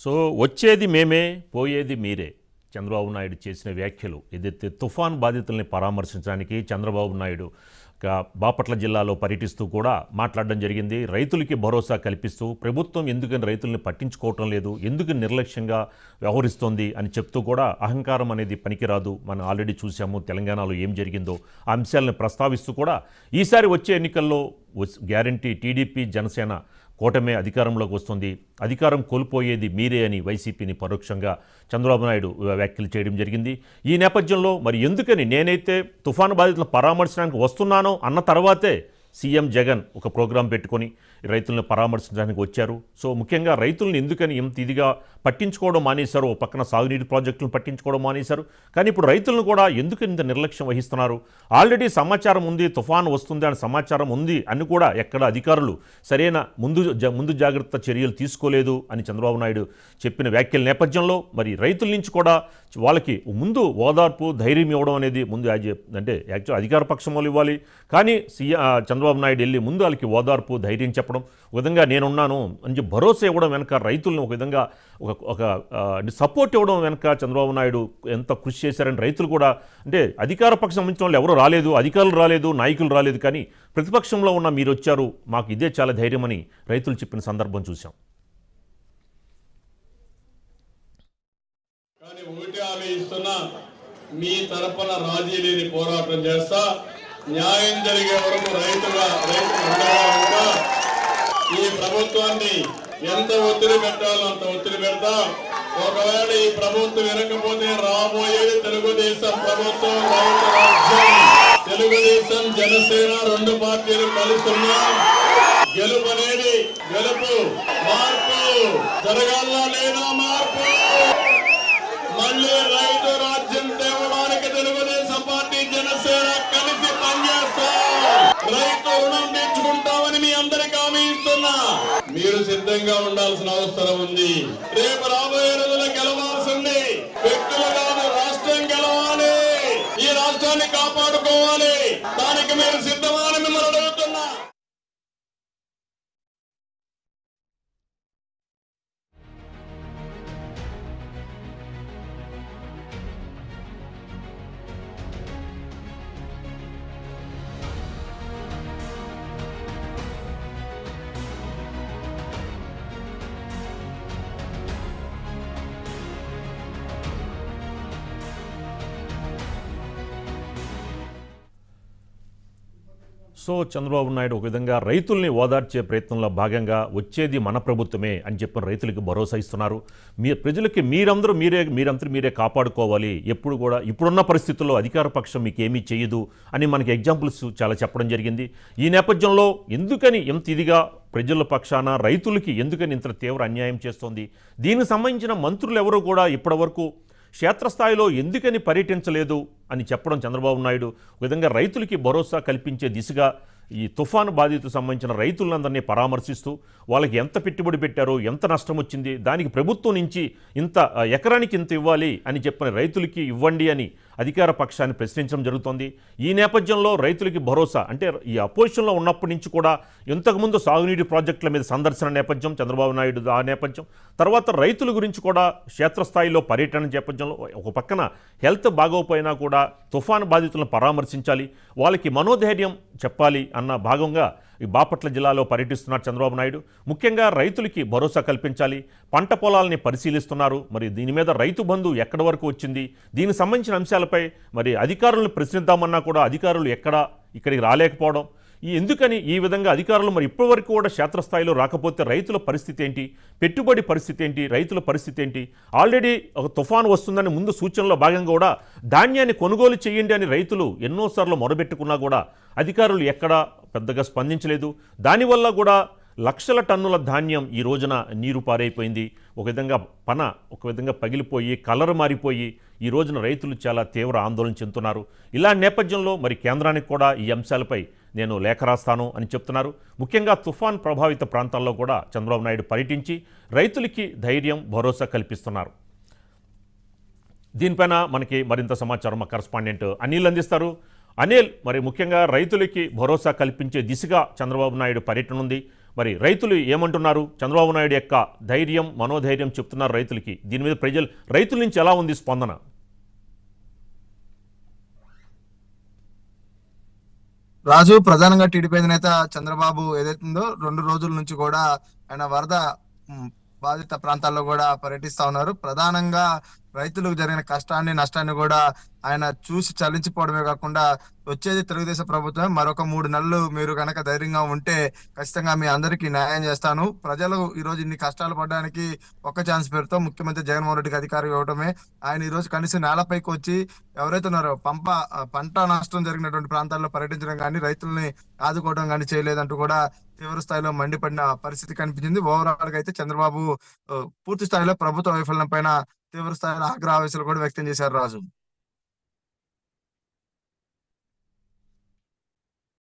so వచ్చేది మేమే పోయేది మీరే చంద్రబాబు నాయుడు చేసిన వ్యాఖ్యలు ఏదైతే తుఫాన్ బాధితుల్ని పరామర్శించడానికి చంద్రబాబు నాయుడు గా బాపట్ల జిల్లాలో పర్యటిస్తూ కూడా మాట్లాడడం జరిగింది రైతులకి భరోసా కల్పిస్తూ ప్రభుత్వం ఎందుకని రైతుల్ని పట్టించుకోవటం లేదు ఎందుకు నిర్లక్ష్యంగా వ్యవహరిస్తోంది అని చెప్తూ కూడా అహంకారం అనేది పనికిరాదు మనం ఆల్రెడీ చూసాము తెలంగాణలో ఏం జరిగిందో ఆ అంశాలను ప్రస్తావిస్తూ కూడా ఈసారి వచ్చే ఎన్నికల్లో గ్యారంటీ టీడీపీ జనసేన కూటమే అధికారంలోకి వస్తుంది అధికారం కోల్పోయేది మీరే అని వైసీపీని పరోక్షంగా చంద్రబాబు నాయుడు వ్యాఖ్యలు చేయడం జరిగింది ఈ నేపథ్యంలో మరి ఎందుకని నేనైతే తుఫాను బాధితులను పరామర్శించడానికి వస్తున్నానో అన్న తర్వాతే సీఎం జగన్ ఒక ప్రోగ్రాం పెట్టుకొని రైతులను పరామర్శించడానికి వచ్చారు సో ముఖ్యంగా రైతులను ఎందుకని ఇంత ఇదిగా పట్టించుకోవడం మానేశారు ఓ పక్కన సాగునీటి ప్రాజెక్టులను పట్టించుకోవడం మానేశారు కానీ ఇప్పుడు రైతులను కూడా ఎందుకు ఇంత నిర్లక్ష్యం వహిస్తున్నారు ఆల్రెడీ సమాచారం ఉంది తుఫాను వస్తుంది అనే సమాచారం ఉంది అని కూడా ఎక్కడ అధికారులు సరైన ముందు జ- ముందు జాగ్రత్త చర్యలు తీసుకోలేదు అని చంద్రబాబు నాయుడు చెప్పిన వ్యాఖ్యల నేపథ్యంలో మరి రైతుల నుంచి కూడా వాళ్ళకి ముందు ఓదార్పు ధైర్యం ఇవ్వడం అనేది ముందు యాజ్- అంటే యాక్చువల్ అధికార పక్షం వాళ్ళు ఇవ్వాలి కానీ సీఎం చంద్రబాబు నాయుడు వెళ్ళి ముందు వాళ్ళకి ఓదార్పు ధైర్యం చెప్పడం ఒక విధంగా నేనున్నాను అని చెప్పి భరోసా ఇవ్వడం వెనక రైతులను ఒక విధంగా ఒక ఒక సపోర్ట్ ఇవ్వడం వెనక చంద్రబాబు నాయుడు ఎంత కృషి చేశారని రైతులు కూడా అంటే అధికార పక్షం సంబంధించిన వాళ్ళు ఎవరు రాలేదు అధికారులు రాలేదు నాయకులు రాలేదు కానీ ప్రతిపక్షంలో ఉన్న మీరు వచ్చారు మాకు ఇదే చాలా ధైర్యమని రైతులు చెప్పిన సందర్భం చూసాం కానీ ఒకటి హామీ ఇస్తున్నా మీ తరపున రాజీ లేని పోరాటం చేస్తా న్యాయం జరిగే వరకు రైతుగా రైతు అండగా ఉంటా ఈ ప్రభుత్వాన్ని ఎంత ఒత్తిడి పెట్టాలో అంత ఒత్తిడి పెడతా ఒకవేళ ఈ ప్రభుత్వం వినకపోతే రాబోయేది తెలుగుదేశం ప్రభుత్వం రైతు రాజ్యం తెలుగుదేశం జనసేన రెండు పార్టీలు కలిసి ఉన్నాం గెలుపు అనేది గెలుపు మార్పు జరగాలా లేదా మార్పు మళ్ళీ రైతు రాజ్యం తేవడానికి తెలుగుదేశం పార్టీ జనసేన కలిసి పనిచేస్తాం రైతు రుణం తెచ్చుకుంటామని మీ అందరికి హామీ ఇస్తున్నా మీరు సిద్ధంగా ఉండాల్సిన అవసరం ఉంది రేపు రాబోయే రోజుల్లో గెలవాల్సింది వ్యక్తులు కాదు రాష్ట్రం గెలవాలి ఈ రాష్ట్రాన్ని కాపాడుకోవాలి దానికి మీరు సిద్ధమని మిమ్మల్ని అడుగుతున్నా సో చంద్రబాబు నాయుడు ఒక విధంగా రైతుల్ని ఓదార్చే ప్రయత్నంలో భాగంగా వచ్చేది మన ప్రభుత్వమే అని చెప్పిన రైతులకు భరోసా ఇస్తున్నారు మీ ప్రజలకి మీరందరూ మీరే మీరందరూ మీరే కాపాడుకోవాలి ఎప్పుడు కూడా ఇప్పుడున్న పరిస్థితుల్లో అధికార పక్షం మీకు ఏమీ చేయదు అని మనకి ఎగ్జాంపుల్స్ చాలా చెప్పడం జరిగింది ఈ నేపథ్యంలో ఎందుకని ఎంత ఇదిగా ప్రజల పక్షాన రైతులకి ఎందుకని ఇంత తీవ్ర అన్యాయం చేస్తోంది దీనికి సంబంధించిన మంత్రులు ఎవరు కూడా ఇప్పటివరకు క్షేత్రస్థాయిలో ఎందుకని పర్యటించలేదు అని చెప్పడం చంద్రబాబు నాయుడు ఒక విధంగా రైతులకి భరోసా కల్పించే దిశగా ఈ తుఫాను బాధితులకు సంబంధించిన రైతులందరినీ పరామర్శిస్తూ వాళ్ళకి ఎంత పెట్టుబడి పెట్టారో ఎంత నష్టం వచ్చింది దానికి ప్రభుత్వం నుంచి ఇంత ఆ, ఎకరానికి ఇంత ఇవ్వాలి అని చెప్పిన రైతులకి ఇవ్వండి అని అధికార పక్షాన్ని ప్రశ్నించడం జరుగుతోంది ఈ నేపథ్యంలో రైతులకి భరోసా అంటే ఈ అపోజిషన్లో ఉన్నప్పటి నుంచి కూడా ఇంతకుముందు సాగునీటి ప్రాజెక్టుల మీద సందర్శన నేపథ్యం చంద్రబాబు నాయుడు ఆ నేపథ్యం తర్వాత రైతుల గురించి కూడా క్షేత్రస్థాయిలో పర్యటన నేపథ్యంలో ఒక పక్కన హెల్త్ బాగోపోయినా కూడా తుఫాను బాధితులను పరామర్శించాలి వాళ్ళకి మనోధైర్యం చెప్పాలి అన్న భాగంగా ఈ బాపట్ల జిల్లాలో పర్యటిస్తున్నారు చంద్రబాబు నాయుడు ముఖ్యంగా రైతులకి భరోసా కల్పించాలి పంట పొలాలని పరిశీలిస్తున్నారు మరి దీని మీద రైతు బంధు ఎక్కడి వరకు వచ్చింది దీనికి సంబంధించిన అంశాలపై మరి అధికారులను ప్రశ్నిద్దామన్నా కూడా అధికారులు ఎక్కడ ఇక్కడికి రాలేకపోవడం ఈ ఎందుకని ఈ విధంగా అధికారులు మరి ఇప్పటివరకు కూడా క్షేత్రస్థాయిలో రాకపోతే రైతుల పరిస్థితి ఏంటి పెట్టుబడి పరిస్థితి ఏంటి రైతుల పరిస్థితి ఏంటి ఆల్రెడీ ఒక తుఫాను వస్తుందని ముందు సూచనలో భాగంగా కూడా ధాన్యాన్ని కొనుగోలు చేయండి అని రైతులు ఎన్నోసార్లు మొరబెట్టుకున్నా కూడా అధికారులు ఎక్కడా పెద్దగా స్పందించలేదు దానివల్ల కూడా లక్షల టన్నుల ధాన్యం ఈ రోజున నీరు పారైపోయింది ఒక విధంగా పన ఒక విధంగా పగిలిపోయి కలర్ మారిపోయి ఈ రోజున రైతులు చాలా తీవ్ర ఆందోళన చెందుతున్నారు ఇలాంటి నేపథ్యంలో మరి కేంద్రానికి కూడా ఈ అంశాలపై నేను లేఖ రాస్తాను అని చెప్తున్నారు ముఖ్యంగా తుఫాన్ ప్రభావిత ప్రాంతాల్లో కూడా చంద్రబాబు నాయుడు పర్యటించి రైతులకి ధైర్యం భరోసా కల్పిస్తున్నారు దీనిపైన మనకి మరింత సమాచారం మా కరస్పాండెంట్ అనిల్ అందిస్తారు అనిల్ మరి ముఖ్యంగా రైతులకి భరోసా కల్పించే దిశగా చంద్రబాబు నాయుడు పర్యటన ఉంది మరి రైతులు ఏమంటున్నారు చంద్రబాబు నాయుడు యొక్క ధైర్యం మనోధైర్యం చెప్తున్నారు రైతులకి దీని మీద ప్రజలు రైతుల నుంచి ఎలా ఉంది స్పందన రాజు ప్రధానంగా టీడీపీ అధినేత చంద్రబాబు ఏదైతుందో రెండు రోజుల నుంచి కూడా ఆయన వరద ఉమ్, బాధిత ప్రాంతాల్లో కూడా పర్యటిస్తా ఉన్నారు ప్రధానంగా రైతులకు జరిగిన కష్టాన్ని నష్టాన్ని కూడా ఆయన చూసి చలించిపోవడమే కాకుండా వచ్చేది తెలుగుదేశం ప్రభుత్వం మరొక మూడు నెలలు మీరు గనక ధైర్యంగా ఉంటే ఖచ్చితంగా మీ అందరికీ న్యాయం చేస్తాను ప్రజలు ఈ రోజు ఇన్ని కష్టాలు పడడానికి ఒక్క ఛాన్స్ పేరుతో ముఖ్యమంత్రి జగన్మోహన్ రెడ్డికి అధికారం ఇవ్వడమే ఆయన ఈ రోజు కనీసం నేలపైకి వచ్చి ఎవరైతే ఉన్నారో పంప ఆ, పంట నష్టం జరిగినటువంటి ప్రాంతాల్లో పర్యటించడం కానీ రైతుల్ని ఆదుకోవడం కానీ చేయలేదంటూ కూడా తీవ్ర స్థాయిలో మండిపడిన పరిస్థితి కనిపించింది ఓవరాల్ గా అయితే చంద్రబాబు ఆ, పూర్తి స్థాయిలో ప్రభుత్వ వైఫల్యం పైన తీవ్ర స్థాయిలో ఆగ్రహావేశాలు కూడా వ్యక్తం చేశారు రాజు